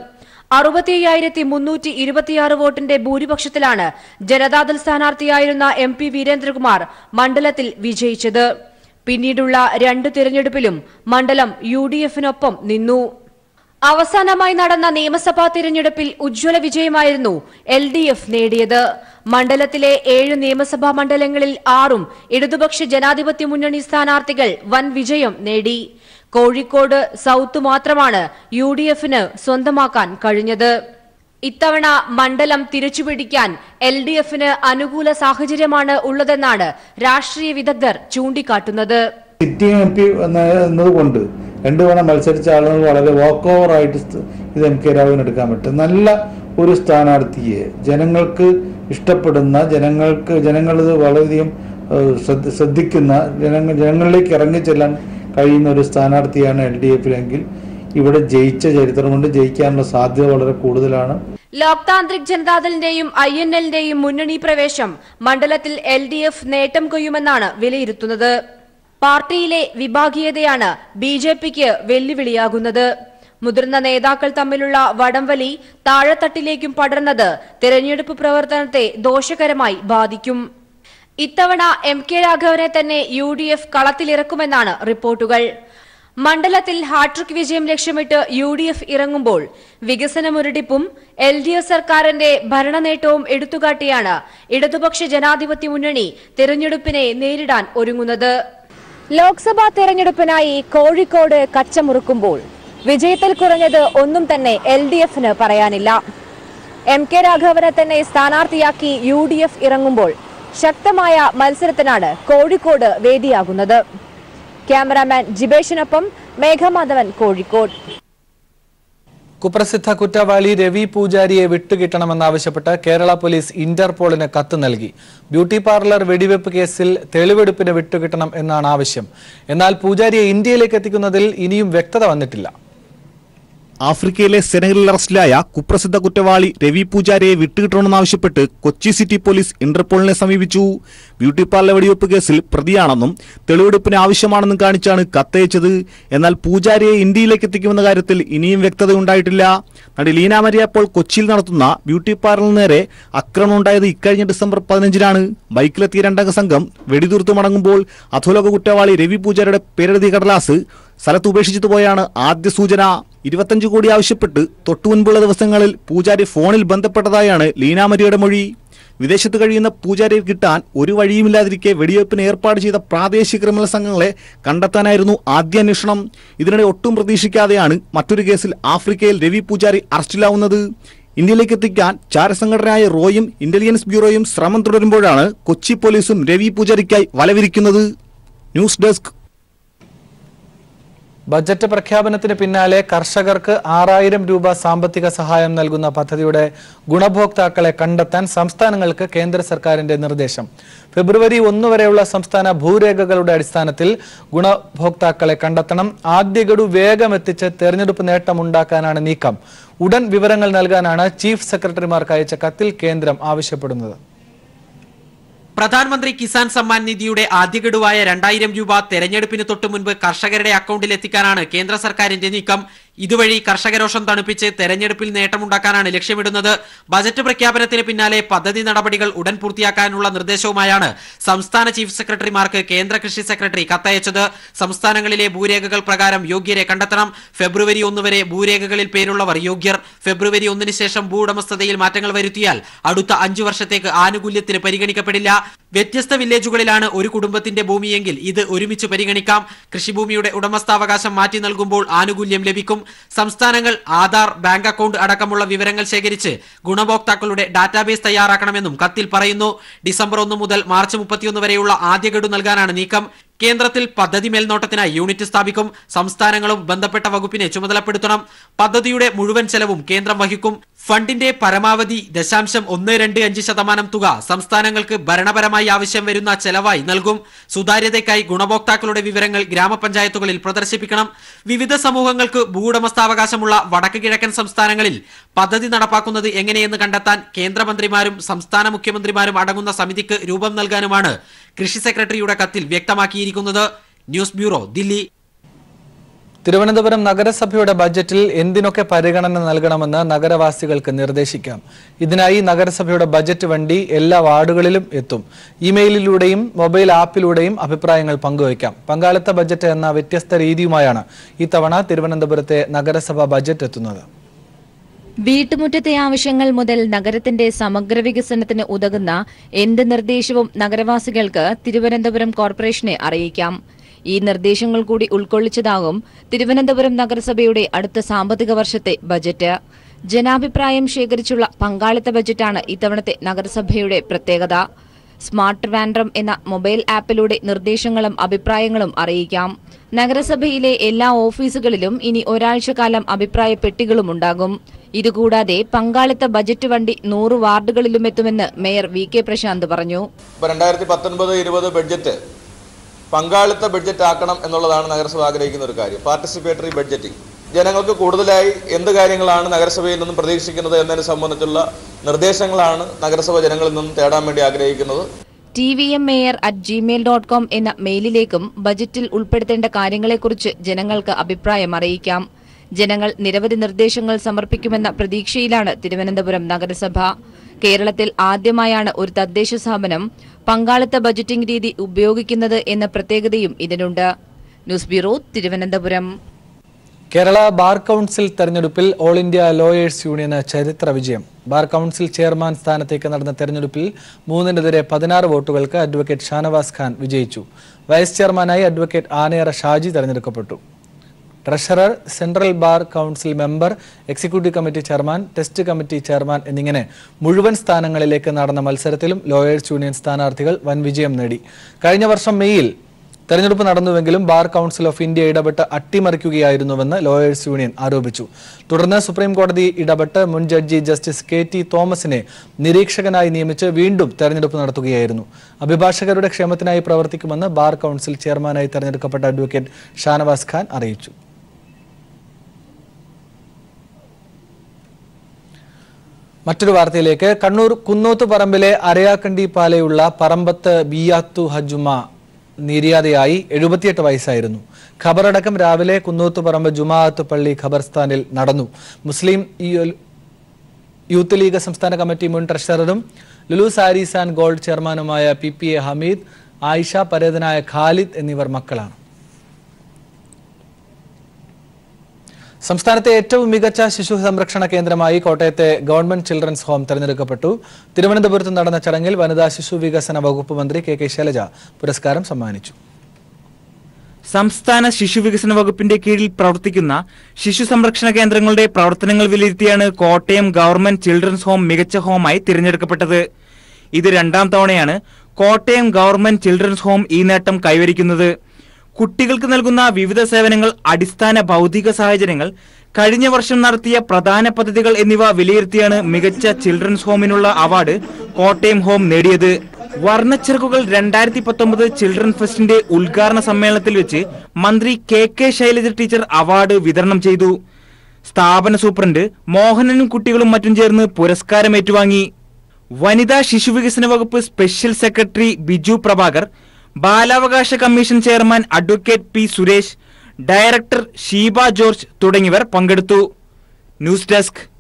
Speaker 14: അറുപത്തി അയ്യായിരത്തി മുന്നൂറ്റി ഇരുപത്തിയാറ് വോട്ടിന്റെ ഭൂരിപക്ഷത്തിലാണ് ജനതാദൾ സ്ഥാനാർത്ഥിയായിരുന്ന എം പി വീരേന്ദ്രകുമാർ മണ്ഡലത്തിൽ വിജയിച്ചത് പിന്നീടുള്ള രണ്ട് തിരഞ്ഞെടുപ്പിലും മണ്ഡലം യു ഡി എഫിനൊപ്പം നിന്നു അവസാനമായി നടന്ന നിയമസഭാ തിരഞ്ഞെടുപ്പിൽ ഉജ്ജ്വല വിജയമായിരുന്നു എൽ ഡി എഫ് നേടിയത് മണ്ഡലത്തിലെ ഏഴ് നിയമസഭാ മണ്ഡലങ്ങളിൽ ആറും ഇടതുപക്ഷ ജനാധിപത്യ മുന്നണി സ്ഥാനാർത്ഥികൾ വൻ വിജയം നേടി കോഴിക്കോട് സൌത്ത് മാത്രമാണ് യു ഡി എഫിന് സ്വന്തമാക്കാൻ കഴിഞ്ഞത് ഇത്തവണ മണ്ഡലം തിരിച്ചുപിടിക്കാൻ എൽ ഡി എഫിന് അനുകൂല സാഹചര്യമാണ് ഉള്ളതെന്നാണ് രാഷ്ട്രീയ വിദഗ്ധർ ചൂണ്ടിക്കാട്ടുന്നത്
Speaker 15: സിറ്റിംഗ് എം പി എന്നതുകൊണ്ട് രണ്ടു തവണ മത്സരിച്ച ആളുകൾ വളരെ വാക്ക് ഓവർ ആയിട്ട് സ് ഇത് എം കെ രാഘവൻ എടുക്കാൻ പറ്റും നല്ല ഒരു സ്ഥാനാർത്ഥിയെ ജനങ്ങൾക്ക് ഇഷ്ടപ്പെടുന്ന ജനങ്ങൾക്ക് ജനങ്ങളിത് വളരെയധികം ഏഹ്, ശ്രദ്ധ- ശ്രദ്ധിക്കുന്ന ജനങ്ങൾ ജനങ്ങളിലേക്ക് ഇറങ്ങിച്ചെല്ലാൻ കഴിയുന്ന ഒരു സ്ഥാനാർത്ഥിയാണ് എൽ ഡി എഫിലെങ്കിൽ ഇവിടെ ജയിച്ച ചരിത്രം കൊണ്ട് ജയിക്കാനുള്ള സാധ്യത വളരെ കൂടുതലാണ്
Speaker 14: ലോക് താന്ത്രിക് ജനതാദളിന്റെയും ഐ എൻ എല്ലിന്റെയും മുന്നണി പ്രവേശം മണ്ഡലത്തിൽ എൽ ഡി എഫ് നേട്ടം കൊയ്യുമെന്നാണ് വിലയിരുത്തുന്നത് പാർട്ടിയിലെ വിഭാഗീയതയാണ് ബി ജെ പിക്ക് വെല്ലുവിളിയാകുന്നത് മുതിർന്ന നേതാക്കൾ തമ്മിലുള്ള വടംവലി താഴെത്തട്ടിലേക്കും പടർന്നത് തെരഞ്ഞെടുപ്പ് പ്രവർത്തനത്തെ ദോഷകരമായി ബാധിക്കും ഇത്തവണ എം കെ രാഘവനെ തന്നെ യു ഡി എഫ് കളത്തിലിറക്കുമെന്നാണ് റിപ്പോർട്ടുകൾ മണ്ഡലത്തിൽ ഹാട്രിക് വിജയം ലക്ഷ്യമിട്ട് യു ഡി എഫ് ഇറങ്ങുമ്പോൾ വികസന മുരടിപ്പും എൽ ഡി എഫ് സർക്കാരിന്റെ ഭരണനേട്ടവും എടുത്തുകാട്ടിയാണ് ഇടതുപക്ഷ ജനാധിപത്യ മുന്നണി തെരഞ്ഞെടുപ്പിനെ നേരിടാൻ ഒരുങ്ങുന്നത് ലോക്സഭാ തെരഞ്ഞെടുപ്പിനായി കോഴിക്കോട് കച്ചമുറുക്കുമ്പോൾ വിജയത്തിൽ കുറഞ്ഞത് ഒന്നും തന്നെ എൽ ഡി എഫിന് പറയാനില്ല എം കെ രാഘവനെ തന്നെ സ്ഥാനാർത്ഥിയാക്കി യു ഡി എഫ് ഇറങ്ങുമ്പോൾ ശക്തമായ മത്സരത്തിനാണ് കോഴിക്കോട് വേദിയാകുന്നത് ക്യാമറാമാൻ ജിബേഷിനൊപ്പം മേഘമാധവൻ കോഴിക്കോട്
Speaker 1: കുപ്രസിദ്ധ കുറ്റവാളി രവി പൂജാരിയെ വിട്ടുകിട്ടണമെന്നാവശ്യപ്പെട്ട് കേരള പോലീസ് ഇന്റർപോളിന് കത്ത് നൽകി ബ്യൂട്ടി പാർലർ വെടിവെപ്പ് കേസിൽ തെളിവെടുപ്പിന് വിട്ടുകിട്ടണം എന്നാണ് ആവശ്യം എന്നാൽ പൂജാരിയെ ഇന്ത്യയിലേക്ക് എത്തിക്കുന്നതിൽ ഇനിയും വ്യക്തത വന്നിട്ടില്ല
Speaker 16: ആഫ്രിക്കയിലെ സെനഗലിൽ അറസ്റ്റിലായ കുപ്രസിദ്ധ കുറ്റവാളി രവി പൂജാരിയെ വിട്ടുകിട്ടണമെന്നാവശ്യപ്പെട്ട് കൊച്ചി സിറ്റി പോലീസ് ഇന്റർപോളിനെ സമീപിച്ചു ബ്യൂട്ടി പാർലർ വെടിവെപ്പ് കേസിൽ പ്രതിയാണെന്നും തെളിവെടുപ്പിന് ആവശ്യമാണെന്നും കാണിച്ചാണ് കത്തയച്ചത് എന്നാൽ പൂജാരിയെ ഇന്ത്യയിലേക്ക് എത്തിക്കുമെന്ന കാര്യത്തിൽ ഇനിയും വ്യക്തതയുണ്ടായിട്ടില്ല നടി ലീന മരിയ അപ്പോൾ കൊച്ചിയിൽ നടത്തുന്ന ബ്യൂട്ടി പാർലറിന് നേരെ ആക്രമണം ഉണ്ടായത് ഇക്കഴിഞ്ഞ ഡിസംബർ പതിനഞ്ചിനാണ് ബൈക്കിലെത്തിയ രണ്ടംഗ സംഘം വെടിതീർത്തു മടങ്ങുമ്പോൾ അധോലോക കുറ്റവാളി രവി പൂജാരിയുടെ പേരെഴുതിയ കടലാസ് സ്ഥലത്ത് ഉപേക്ഷിച്ചിട്ട് പോയാണ് ആദ്യ സൂചന ഇരുപത്തഞ്ച് കോടി ആവശ്യപ്പെട്ട് തൊട്ടുമുൻപുള്ള ദിവസങ്ങളിൽ പൂജാരി ഫോണിൽ ബന്ധപ്പെട്ടതായാണ് ലീനാമരിയുടെ മൊഴി വിദേശത്ത് കഴിയുന്ന പൂജാരിയെ കിട്ടാൻ ഒരു വഴിയുമില്ലാതിരിക്കെ വെടിവയ്പ്പിന് ഏർപ്പാട് ചെയ്ത പ്രാദേശിക ക്രിമിനൽ സംഘങ്ങളെ കണ്ടെത്താനായിരുന്നു ആദ്യ അന്വേഷണം ഇതിനിടെ ഒട്ടും പ്രതീക്ഷിക്കാതെയാണ് മറ്റൊരു കേസിൽ ആഫ്രിക്കയിൽ രവി പൂജാരി അറസ്റ്റിലാവുന്നത് ഇന്ത്യയിലേക്ക് എത്തിക്കാൻ ചാരസംഘടനയായ റോയും ഇന്റലിജൻസ് ബ്യൂറോയും ശ്രമം തുടരുമ്പോഴാണ് കൊച്ചി പോലീസും രവി പൂജാരിക്കായി വലവിരിക്കുന്നത് ന്യൂസ് ഡെസ്ക്
Speaker 1: ബജറ്റ് പ്രഖ്യാപനത്തിന് പിന്നാലെ കർഷകർക്ക് ആറായിരം രൂപ സാമ്പത്തിക സഹായം നൽകുന്ന പദ്ധതിയുടെ ഗുണഭോക്താക്കളെ കണ്ടെത്താൻ സംസ്ഥാനങ്ങൾക്ക് കേന്ദ്ര സർക്കാരിന്റെ നിർദ്ദേശം ഫെബ്രുവരി ഒന്ന് വരെയുള്ള സംസ്ഥാന ഭൂരേഖകളുടെ അടിസ്ഥാനത്തിൽ ഗുണഭോക്താക്കളെ കണ്ടെത്തണം ആദ്യ ഗഡു വേഗം എത്തിച്ച് തെരഞ്ഞെടുപ്പ് നേട്ടമുണ്ടാക്കാനാണ് നീക്കം ഉടൻ വിവരങ്ങൾ നൽകാനാണ് ചീഫ് സെക്രട്ടറിമാർക്ക് അയച്ച കത്തിൽ കേന്ദ്രം ആവശ്യപ്പെടുന്നത്
Speaker 8: പ്രധാനമന്ത്രി കിസാൻ സമ്മാൻ നിധിയുടെ ആദ്യ ഗഡുവായ രണ്ടായിരം രൂപ തെരഞ്ഞെടുപ്പിന് തൊട്ടു മുൻപ് കർഷകരുടെ അക്കൗണ്ടിൽ എത്തിക്കാനാണ് കേന്ദ്ര സർക്കാരിന്റെ നീക്കം ഇതുവഴി കർഷകരോഷം തണുപ്പിച്ച് തെരഞ്ഞെടുപ്പിൽ നേട്ടമുണ്ടാക്കാനാണ് ലക്ഷ്യമിടുന്നത് ബജറ്റ് പ്രഖ്യാപനത്തിന് പിന്നാലെ പദ്ധതി നടപടികൾ ഉടൻ പൂർത്തിയാക്കാനുള്ള നിർദ്ദേശവുമായാണ് സംസ്ഥാന ചീഫ് സെക്രട്ടറിമാർക്ക് കേന്ദ്ര കൃഷി സെക്രട്ടറി കത്തയച്ചത് സംസ്ഥാനങ്ങളിലെ ഭൂരേഖകൾ പ്രകാരം യോഗ്യരെ കണ്ടെത്തണം ഫെബ്രുവരി ഒന്ന് വരെ ഭൂരേഖകളിൽ പേരുള്ളവർ യോഗ്യർ ഫെബ്രുവരി ഒന്നിന് ശേഷം ഭൂവുടമസ്ഥതയിൽ മാറ്റങ്ങൾ വരുത്തിയാൽ അടുത്ത അഞ്ചു വർഷത്തേക്ക് ആനുകൂല്യത്തിന് പരിഗണിക്കപ്പെടില്ല വ്യത്യസ്ത വില്ലേജുകളിലാണ് ഒരു കുടുംബത്തിന്റെ ഭൂമിയെങ്കിൽ ഇത് ഒരുമിച്ച് പരിഗണിക്കാം കൃഷിഭൂമിയുടെ ഉടമസ്ഥാവകാശം മാറ്റി നൽകുമ്പോൾ ആനുകൂല്യം ലഭിക്കും സംസ്ഥാനങ്ങൾ ആധാർ ബാങ്ക് അക്കൗണ്ട് അടക്കമുള്ള വിവരങ്ങൾ ശേഖരിച്ച് ഗുണഭോക്താക്കളുടെ ഡാറ്റാബേസ് തയ്യാറാക്കണമെന്നും കത്തിൽ പറയുന്നു ഡിസംബർ ഒന്ന് മുതൽ മാർച്ച് മുപ്പത്തിയൊന്ന് വരെയുള്ള ആദ്യ ഗഡു നൽകാനാണ് നീക്കം കേന്ദ്രത്തിൽ പദ്ധതി മേൽനോട്ടത്തിനായി യൂണിറ്റ് സ്ഥാപിക്കും സംസ്ഥാനങ്ങളും ബന്ധപ്പെട്ട വകുപ്പിനെ ചുമതലപ്പെടുത്തണം പദ്ധതിയുടെ മുഴുവൻ ചെലവും കേന്ദ്രം വഹിക്കും ഫണ്ടിന്റെ പരമാവധി ദശാംശം ഒന്ന് രണ്ട് അഞ്ച് ശതമാനം തുക സംസ്ഥാനങ്ങൾക്ക് ഭരണപരമായി ആവശ്യം വരുന്ന ചെലവായി നൽകും സുതാര്യതയ്ക്കായി ഗുണഭോക്താക്കളുടെ വിവരങ്ങൾ ഗ്രാമപഞ്ചായത്തുകളിൽ പ്രദർശിപ്പിക്കണം വിവിധ സമൂഹങ്ങൾക്ക് ഭൂവുടമസ്ഥാവകാശമുള്ള വടക്ക് കിഴക്കൻ സംസ്ഥാനങ്ങളിൽ പദ്ധതി നടപ്പാക്കുന്നത് എങ്ങനെയെന്ന് കണ്ടെത്താൻ കേന്ദ്രമന്ത്രിമാരും സംസ്ഥാന മുഖ്യമന്ത്രിമാരും അടങ്ങുന്ന സമിതിക്ക് രൂപം നൽകാനുമാണ് കൃഷി സെക്രട്ടറിയുടെ കത്തിൽ വ്യക്തമാക്കിയിരിക്കുന്നത് ന്യൂസ് ബ്യൂറോ ദില്ലി
Speaker 1: തിരുവനന്തപുരം നഗരസഭയുടെ ബജറ്റിൽ എന്തിനൊക്കെ പരിഗണന നൽകണമെന്ന് നഗരവാസികൾക്ക് നിർദ്ദേശിക്കാം ഇതിനായി നഗരസഭയുടെ ബജറ്റ് വണ്ടി എല്ലാ വാർഡുകളിലും എത്തും ഇമെയിലിലൂടെയും മൊബൈൽ ആപ്പിലൂടെയും അഭിപ്രായങ്ങൾ പങ്കുവയ്ക്കാം പങ്കാളിത്ത ബജറ്റ് എന്ന വ്യത്യസ്ത രീതിയുമായാണ് ഇത്തവണ തിരുവനന്തപുരത്തെ നഗരസഭ ബജറ്റ് എത്തുന്നത്
Speaker 17: വീട്ടുമുറ്റത്തെ ആവശ്യങ്ങൾ മുതൽ നഗരത്തിന്റെ സമഗ്ര വികസനത്തിന് ഉതകുന്ന എന്ത് നിർദ്ദേശവും നഗരവാസികൾക്ക് തിരുവനന്തപുരം കോർപ്പറേഷനെ അറിയിക്കാം ഈ നിർദ്ദേശങ്ങൾ കൂടി ഉൾക്കൊള്ളിച്ചതാകും തിരുവനന്തപുരം നഗരസഭയുടെ അടുത്ത സാമ്പത്തിക വർഷത്തെ ബജറ്റ് ജനാഭിപ്രായം ശേഖരിച്ചുള്ള പങ്കാളിത്ത ബജറ്റാണ് ഇത്തവണത്തെ നഗരസഭയുടെ പ്രത്യേകത സ്മാർട്ട് വാൻഡ്രം എന്ന മൊബൈൽ ആപ്പിലൂടെ നിർദ്ദേശങ്ങളും അഭിപ്രായങ്ങളും അറിയിക്കാം നഗരസഭയിലെ എല്ലാ ഓഫീസുകളിലും ഇനി ഒരാഴ്ച കാലം അഭിപ്രായ പെട്ടികളും ഉണ്ടാകും ഇതുകൂടാതെ പങ്കാളിത്ത ബജറ്റ് വണ്ടി നൂറ് വാർഡുകളിലും എത്തുമെന്ന് മേയർ വി കെ പ്രശാന്ത് പറഞ്ഞു
Speaker 18: ഇപ്പോൾ രണ്ടായിരത്തി പത്തൊൻപത് ഇരുപത് ബഡ്ജറ്റ് പങ്കാളിത്ത ബഡ്ജറ്റ് ആക്കണം എന്നുള്ളതാണ് നഗരസഭ ആഗ്രഹിക്കുന്ന ഒരു കാര്യം പാർട്ടിസിപ്പേറ്ററി ബഡ്ജറ്റിംഗ് ജനങ്ങൾക്ക് കൂടുതലായി എന്ത് കാര്യങ്ങളാണ് നഗരസഭയിൽ നിന്നും പ്രതീക്ഷിക്കുന്നത് എന്നതിനെ സംബന്ധിച്ചുള്ള നിർദ്ദേശങ്ങളാണ് നഗരസഭ ജനങ്ങളിൽ നിന്നും തേടാൻ വേണ്ടി ആഗ്രഹിക്കുന്നത്
Speaker 17: T V M mayor at Gmail dot com എന്ന മെയിലിലേക്കും ബജറ്റിൽ ഉൾപ്പെടുത്തേണ്ട കാര്യങ്ങളെക്കുറിച്ച് ജനങ്ങൾക്ക് അഭിപ്രായം അറിയിക്കാം ജനങ്ങൾ നിരവധി നിർദ്ദേശങ്ങൾ സമർപ്പിക്കുമെന്ന പ്രതീക്ഷയിലാണ് തിരുവനന്തപുരം നഗരസഭ കേരളത്തിൽ ആദ്യമായാണ് ഒരു തദ്ദേശ സ്ഥാപനം പങ്കാളിത്ത ബജറ്റിംഗ് രീതി ഉപയോഗിക്കുന്നത് എന്ന പ്രത്യേകതയും ഇതിനുണ്ട് news bureau Thiruvananthapuram
Speaker 1: Kerala bar council തെരഞ്ഞെടുപ്പിൽ ഓൾ ഇന്ത്യ ലോയേഴ്സ് യൂണിയന് ചരിത്ര വിജയം ബാർ കൗൺസിൽ ചെയർമാൻ സ്ഥാനത്തേക്ക് നടന്ന തെരഞ്ഞെടുപ്പിൽ മൂന്നിനെതിരെ പതിനാറ് വോട്ടുകൾക്ക് അഡ്വക്കേറ്റ് ഷാനവാസ് ഖാൻ വിജയിച്ചു വൈസ് ചെയർമാനായി അഡ്വക്കേറ്റ് ആനയറ ഷാജി തെരഞ്ഞെടുക്കപ്പെട്ടു treasurer central bar council member executive committee chairman test committee chairman എന്നിങ്ങനെ മുഴുവൻ സ്ഥാനങ്ങളിലേക്ക് നടന്ന മത്സരത്തിലും ലോയേഴ്സ് യൂണിയൻ സ്ഥാനാർത്ഥികൾ വൻ വിജയം നേടി കഴിഞ്ഞ വർഷം മെയ്യിൽ തെരഞ്ഞെടുപ്പ് നടന്നുവെങ്കിലും ബാർ കൗൺസിൽ ഓഫ് ഇന്ത്യ ഇടപെട്ട് അട്ടിമറിക്കുകയായിരുന്നുവെന്ന് ലോയേഴ്സ് യൂണിയൻ ആരോപിച്ചു തുടർന്ന് സുപ്രീം കോടതി ഇടപെട്ട് മുൻ ജഡ്ജി ജസ്റ്റിസ് കെ ടി തോമസിനെ നിരീക്ഷകനായി നിയമിച്ച് വീണ്ടും തെരഞ്ഞെടുപ്പ് നടത്തുകയായിരുന്നു അഭിഭാഷകരുടെ ക്ഷേമത്തിനായി പ്രവർത്തിക്കുമെന്ന് ബാർ കൗൺസിൽ ചെയർമാനായി തെരഞ്ഞെടുക്കപ്പെട്ട അഡ്വക്കേറ്റ് ഷാനവാസ് ഖാൻ അറിയിച്ചു മറ്റൊരു വാർത്തയിലേക്ക് കണ്ണൂർ കുന്നോത്ത് പറമ്പിലെ അരയാക്കണ്ടി പാലയുള്ള പറമ്പത്ത് ബിയാത്തു ഹജുമ നിര്യാതയായി എഴുപത്തിയെട്ട് വയസ്സായിരുന്നു ഖബറടക്കം രാവിലെ കുന്നോത്ത് പറമ്പ് ജുമാഅത്ത് പള്ളി ഖബർസ്ഥാനിൽ നടന്നു മുസ്ലിം യു- യൂത്ത് ലീഗ് സംസ്ഥാന കമ്മിറ്റി മുൻ ട്രഷററും ലുലു സാരീസ് ആൻഡ് ഗോൾഡ് ചെയർമാനുമായ P P A Hameed Ayisha പരേതനായ ഖാലിദ് എന്നിവർ മക്കളാണ് സംസ്ഥാനത്തെ ഏറ്റവും മികച്ച ശിശു സംരക്ഷണ കേന്ദ്രമായി കോട്ടയത്തെ ഗവൺമെന്റ് ചിൽഡ്രൻസ് ഹോം തെരഞ്ഞെടുക്കപ്പെട്ടു തിരുവനന്തപുരത്ത് നടന്ന ചടങ്ങിൽ വനിതാ ശിശു വികസന വകുപ്പ് മന്ത്രി കെ കെ ശൈലജ പുരസ്കാരം സമ്മാനിച്ചു
Speaker 8: സംസ്ഥാന ശിശു വികസന വകുപ്പിന്റെ കീഴിൽ പ്രവർത്തിക്കുന്ന ശിശു സംരക്ഷണ കേന്ദ്രങ്ങളുടെ പ്രവർത്തനങ്ങൾ വിലയിരുത്തിയാണ് കോട്ടയം ഗവൺമെന്റ് ചിൽഡ്രൻസ് ഹോം മികച്ച ഹോമായി തിരഞ്ഞെടുക്കപ്പെട്ടത് ഇത് രണ്ടാം തവണയാണ് കോട്ടയം ഗവൺമെന്റ് ചിൽഡ്രൻസ് ഹോം ഈ നേട്ടം കൈവരിക്കുന്നത് കുട്ടികൾക്ക് നൽകുന്ന വിവിധ സേവനങ്ങൾ അടിസ്ഥാന ഭൗതിക സാഹചര്യങ്ങൾ കഴിഞ്ഞ വർഷം നടത്തിയ പ്രധാന പദ്ധതികൾ എന്നിവ വിലയിരുത്തിയാണ് മികച്ച ചിൽഡ്രൻസ് ഹോമിനുള്ള അവാർഡ് കോട്ടയം ഹോം നേടിയത് വർണ്ണച്ചിറകുകൾ രണ്ടായിരത്തി പത്തൊമ്പത് ചിൽഡ്രൻ ഫെസ്റ്റിന്റെ ഉദ്ഘാടന സമ്മേളനത്തിൽ വെച്ച് മന്ത്രി K K Shailaja teacher award വിതരണം ചെയ്തു സ്ഥാപന സൂപ്രണ്ട് മോഹനനും കുട്ടികളും മറ്റും ചേർന്ന് പുരസ്കാരം ഏറ്റുവാങ്ങി വനിതാ ശിശുവികസന വകുപ്പ് സ്പെഷ്യൽ സെക്രട്ടറി ബിജു പ്രഭാകർ ബാലാവകാശ commission chairman advocate P Suresh director Sheeba George തുടങ്ങിയവർ പങ്കെടുത്തു ന്യൂസ് ഡെസ്ക്